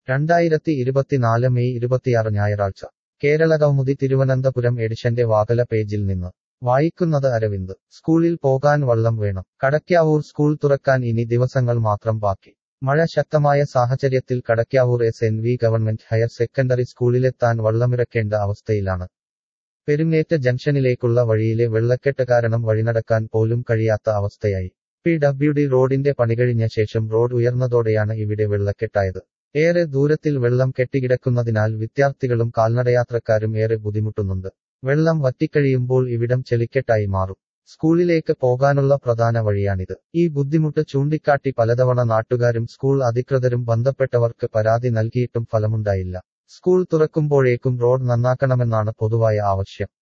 രണ്ടായിരത്തി ഇരുപത്തിനാല് മെയ് ഇരുപത്തിയാറ് ഞായറാഴ്ച കേരള കൗമുദി തിരുവനന്തപുരം എഡിഷന്റെ വാകല പേജിൽ നിന്ന് വായിക്കുന്നത് അരവിന്ദ് സ്കൂളിൽ പോകാൻ വള്ളം വേണം കടയ്ക്കാവൂർ സ്കൂൾ തുറക്കാൻ ഇനി ദിവസങ്ങൾ മാത്രം ബാക്കി മഴ ശക്തമായ സാഹചര്യത്തിൽ Kadakkavoor S N V government higher secondary സ്കൂളിലെത്താൻ വള്ളമിറക്കേണ്ട അവസ്ഥയിലാണ് പെരുങ്ങേറ്റ ജംഗ്ഷനിലേക്കുള്ള വഴിയിലെ വെള്ളക്കെട്ട് കാരണം വഴിനടക്കാൻ പോലും കഴിയാത്ത അവസ്ഥയായി പി ഡബ്ല്യു ഡി റോഡിന്റെ പണികഴിഞ്ഞ ശേഷം റോഡ് ഉയർന്നതോടെയാണ് ഇവിടെ വെള്ളക്കെട്ടായത് ഏറെ ദൂരത്തിൽ വെള്ളം കെട്ടിക്കിടക്കുന്നതിനാൽ വിദ്യാർത്ഥികളും കാൽനടയാത്രക്കാരും ഏറെ ബുദ്ധിമുട്ടുന്നുണ്ട് വെള്ളം വറ്റിക്കഴിയുമ്പോൾ ഇവിടം ചെളിക്കെട്ടായി മാറും സ്കൂളിലേക്ക് പോകാനുള്ള പ്രധാന വഴിയാണിത് ഈ ബുദ്ധിമുട്ട് ചൂണ്ടിക്കാട്ടി പലതവണ നാട്ടുകാരും സ്കൂൾ അധികൃതരും ബന്ധപ്പെട്ടവർക്ക് പരാതി നൽകിയിട്ടും ഫലമുണ്ടായില്ല സ്കൂൾ തുറക്കുമ്പോഴേക്കും റോഡ് നന്നാക്കണമെന്നാണ് പൊതുവായ ആവശ്യം